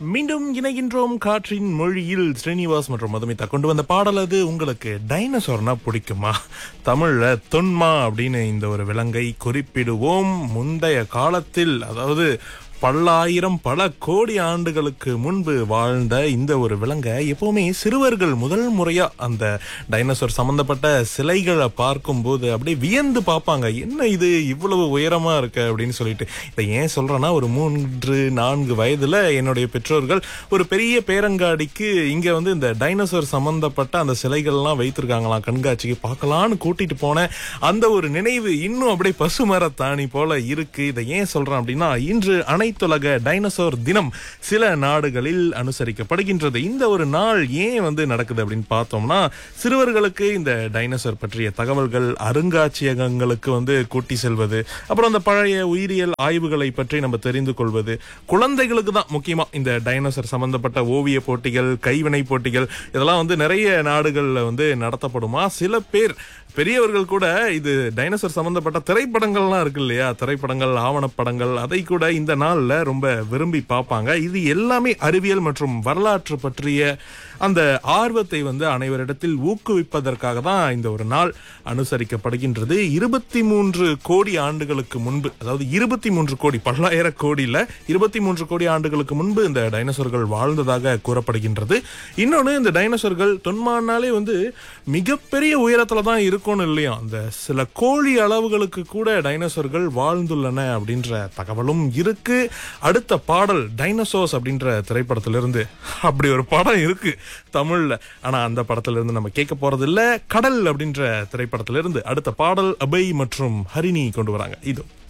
மீண்டும் இணைகின்றோம் காற்றின் மொழியில் ஸ்ரீனிவாஸ் மற்றும் மதுமிதா கொண்டு வந்த பாடல் அது உங்களுக்கு டைனோசர்னா பிடிக்குமா தமிழ்ல தொன்மா அப்படின்னு இந்த ஒரு விலங்கை குறிப்பிடுவோம் முந்தைய காலத்தில் அதாவது பல்லாயிரம் பல கோடி ஆண்டுகளுக்கு முன்பு வாழ்ந்த இந்த ஒரு விலங்கை எப்பவுமே சிறுவர்கள் முதல் முறையா அந்த டைனோசர் சம்பந்தப்பட்ட சிலைகளை பார்க்கும்போது அப்படியே வியந்து பார்ப்பாங்க என்ன இது இவ்வளவு உயரமா இருக்கு அப்படின்னு சொல்லிட்டு இதை ஏன் சொல்றேன்னா ஒரு மூன்று நான்கு வயதுல என்னுடைய பெற்றோர்கள் ஒரு பெரிய பேரங்காடிக்கு இங்க வந்து இந்த டைனோசர் சம்பந்தப்பட்ட அந்த சிலைகள்லாம் வைத்திருக்காங்களாம் கண்காட்சிக்கு பார்க்கலான்னு கூட்டிட்டு போனேன் அந்த ஒரு நினைவு இன்னும் அப்படியே பசுமரத்தாணி போல இருக்கு இதை ஏன் சொல்றேன் அப்படின்னா இன்று அனைத்துலக டைனோசர் தினம் சில நாடுகளில் அனுசரிக்கப்படுகின்றது இந்த ஒரு நாள் ஏன் வந்து நடக்குது அப்படின்னு பார்த்தோம்னா சிறுவர்களுக்கு இந்த டைனோசர் பற்றிய தகவல்கள் அருங்காட்சியகங்களுக்கு வந்து கூட்டி செல்வது அப்புறம் அந்த பழைய உயிரியல் ஆய்வுகளை பற்றி நம்ம தெரிந்து கொள்வது குழந்தைகளுக்கு தான் முக்கியமா இந்த டைனோசர் சம்பந்தப்பட்ட ஓவிய போட்டிகள் கைவினை போட்டிகள் இதெல்லாம் வந்து நிறைய நாடுகள்ல வந்து நடத்தப்படுமா சில பேர் பெரியவர்கள் கூட இது டைனோசர் சம்பந்தப்பட்ட திரைப்படங்கள்லாம் இருக்கு இல்லையா திரைப்படங்கள் ஆவணப்படங்கள் அதை கூட இந்த நாள்ல ரொம்ப விரும்பி பார்ப்பாங்க இது எல்லாமே அறிவியல் மற்றும் வரலாற்று பற்றிய அந்த ஆர்வத்தை வந்து அனைவரிடத்தில் ஊக்குவிப்பதற்காக தான் இந்த ஒரு நாள் அனுசரிக்கப்படுகின்றது இருபத்தி மூன்று கோடி ஆண்டுகளுக்கு முன்பு அதாவது இருபத்தி மூன்று கோடி பல்லாயிர கோடியில இருபத்தி மூன்று கோடி ஆண்டுகளுக்கு முன்பு இந்த டைனோசர்கள் வாழ்ந்ததாக கூறப்படுகின்றது இன்னொன்னு இந்த டைனோசர்கள் தொன்மானாலே வந்து மிகப்பெரிய உயரத்துல தான் இருக்கும்னு இல்லையா அந்த சில கோழி அளவுகளுக்கு கூட டைனோசர்கள் வாழ்ந்துள்ளன அப்படின்ற தகவலும் இருக்கு அடுத்த பாடல் டைனோசோஸ் அப்படின்ற திரைப்படத்திலிருந்து அப்படி ஒரு படம் இருக்கு தமிழ்ல ஆனா அந்த படத்துல இருந்து நம்ம கேட்க போறது இல்ல கடல் அப்படின்ற திரைப்படத்திலிருந்து அடுத்த பாடல் அபய் மற்றும் ஹரிணி கொண்டு வராங்க இது